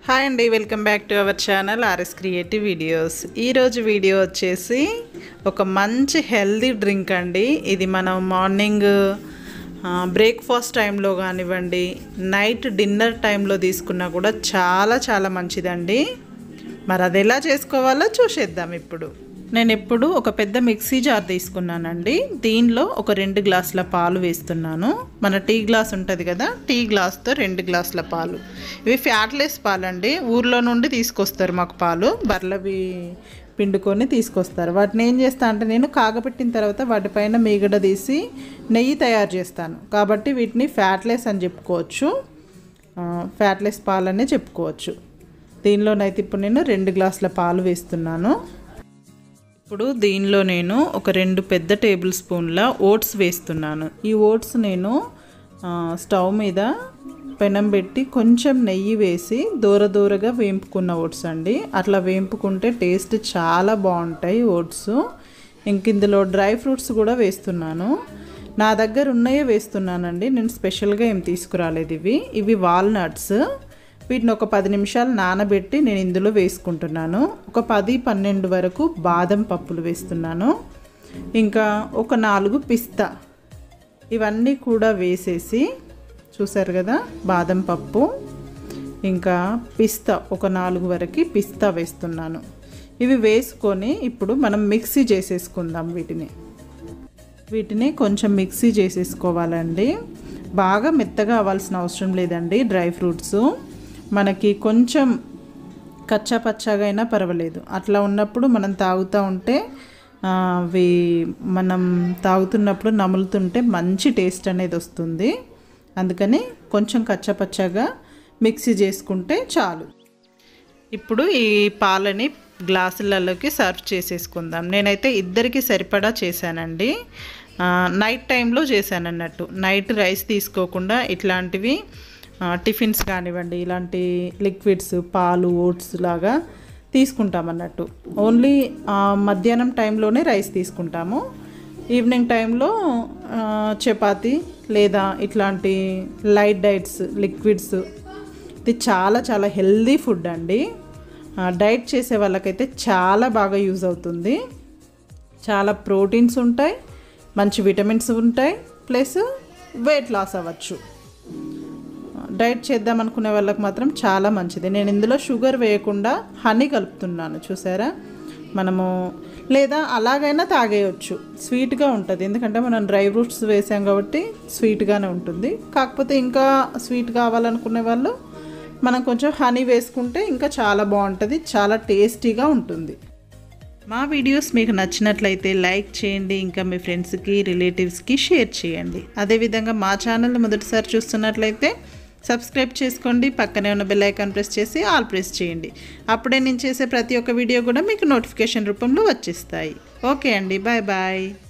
hi అండి welcome back to our channel RS creative videos ఈరోజు video వచ్చేసి ఒక మంచి హెల్దీ డ్రింక్ అండి ఇది మనం మార్నింగ్ బ్రేక్ఫాస్ట్ టైంలో కానివ్వండి నైట్ డిన్నర్ టైంలో తీసుకున్నా కూడా చాలా చాలా మంచిదండి మరి అది ఎలా చేసుకోవాలో చూసేద్దాం ఇప్పుడు నేను ఎప్పుడు ఒక పెద్ద మిక్సీ జార్ తీసుకున్నానండి దీనిలో ఒక రెండు గ్లాసుల పాలు వేస్తున్నాను మన టీ గ్లాస్ ఉంటుంది కదా టీ గ్లాస్తో రెండు గ్లాసుల పాలు ఇవి ఫ్యాట్లెస్ పాలండి ఊర్లో నుండి తీసుకొస్తారు మాకు పాలు బర్లవి పిండుకొని తీసుకొస్తారు వాటిని ఏం చేస్తా అంటే నేను కాగపెట్టిన తర్వాత వాటిపైన మీగడ తీసి నెయ్యి తయారు చేస్తాను కాబట్టి వీటిని ఫ్యాట్లెస్ అని చెప్పుకోవచ్చు ఫ్యాట్లెస్ పాలనే చెప్పుకోవచ్చు దీనిలోనైతే ఇప్పుడు నేను రెండు గ్లాసుల పాలు వేస్తున్నాను ఇప్పుడు దీనిలో నేను ఒక రెండు పెద్ద టేబుల్ స్పూన్ల ఓట్స్ వేస్తున్నాను ఈ ఓట్స్ నేను ఆ, స్టవ్ మీద పెనం పెట్టి కొంచెం నెయ్యి వేసి దూర దూరగా వేంపుకున్న ఓట్స్ అండి అట్లా వేంపుకుంటే టేస్ట్ చాలా బాగుంటాయి ఓట్స్ ఇంక ఇందులో డ్రై ఫ్రూట్స్ కూడా వేస్తున్నాను నా దగ్గర ఉన్నాయే వేస్తున్నానండి నేను స్పెషల్గా ఏం తీసుకురాలేదు ఇవి ఇవి వాల్నట్స్ వీటిని ఒక పది నిమిషాలు నానబెట్టి నేను ఇందులో వేసుకుంటున్నాను ఒక పది పన్నెండు వరకు బాదం పప్పులు వేస్తున్నాను ఇంకా ఒక నాలుగు పిస్తా ఇవన్నీ కూడా వేసేసి చూసారు కదా బాదం పప్పు ఇంకా పిస్తా ఒక నాలుగు వరకు పిస్తా వేస్తున్నాను ఇవి వేసుకొని ఇప్పుడు మనం మిక్సీ చేసేసుకుందాం వీటిని వీటిని కొంచెం మిక్సీ చేసేసుకోవాలండి బాగా మెత్తగా అవ్వాల్సిన అవసరం లేదండి డ్రై ఫ్రూట్స్ మనకి కొంచెం కచ్చా పచ్చాగా అయినా పర్వాలేదు అట్లా ఉన్నప్పుడు మనం తాగుతూ ఉంటే ఆ, అవి మనం తాగుతున్నప్పుడు నములుతుంటే మంచి టేస్ట్ అనేది వస్తుంది అందుకని కొంచెం కచ్చా పచ్చాగా మిక్సీ చేసుకుంటే చాలు ఇప్పుడు ఈ పాలని గ్లాసులలోకి సర్వ్ చేసేసుకుందాం నేనైతే ఇద్దరికి సరిపడా చేశానండి ఆ, నైట్ టైంలో చేశాను అన్నట్టు నైట్ రైస్ తీసుకోకుండా ఇట్లాంటివి ఆ, టిఫిన్స్ కానివ్వండి ఇలాంటి లిక్విడ్స్ పాలు ఓట్స్ లాగా తీసుకుంటాం అన్నట్టు ఓన్లీ ఆ, మధ్యాహ్నం టైంలోనే రైస్ తీసుకుంటాము ఈవినింగ్ టైంలో ఆ, చపాతి లేదా ఇట్లాంటి లైట్ డైట్స్ లిక్విడ్స్ ఇది చాలా చాలా హెల్దీ ఫుడ్ అండి ఆ, డైట్ చేసే వాళ్ళకైతే చాలా బాగా యూజ్ అవుతుంది చాలా ప్రోటీన్స్ ఉంటాయి మంచి విటమిన్స్ ఉంటాయి ప్లస్ వెయిట్ లాస్ అవ్వచ్చు డైట్ చేద్దాం అనుకునే వాళ్ళకి మాత్రం చాలా మంచిది నేను ఇందులో షుగర్ వేయకుండా హనీ కలుపుతున్నాను చూసారా మనము లేదా అలాగైనా తాగేయచ్చు స్వీట్గా ఉంటుంది ఎందుకంటే మనం డ్రై ఫ్రూట్స్ వేసాం కాబట్టి స్వీట్గానే ఉంటుంది కాకపోతే ఇంకా స్వీట్ కావాలనుకునే వాళ్ళు మనం కొంచెం హనీ వేసుకుంటే ఇంకా చాలా బాగుంటుంది చాలా టేస్టీగా ఉంటుంది మా వీడియోస్ మీకు నచ్చినట్లయితే లైక్ చేయండి ఇంకా మీ ఫ్రెండ్స్కి రిలేటివ్స్కి షేర్ చేయండి అదేవిధంగా మా ఛానల్ని మొదటిసారి చూస్తున్నట్లయితే సబ్స్క్రైబ్ చేసుకోండి పక్కనే ఉన్న బెల్ ఐకాన్ ప్రెస్ చేసి ఆల్ ప్రెస్ చేయండి అప్పుడే నేను చేసే ప్రతి ఒక్క వీడియో కూడా మీకు నోటిఫికేషన్ రూపంలో వచ్చేస్తాయి ఓకే అండి బాయ్ బాయ్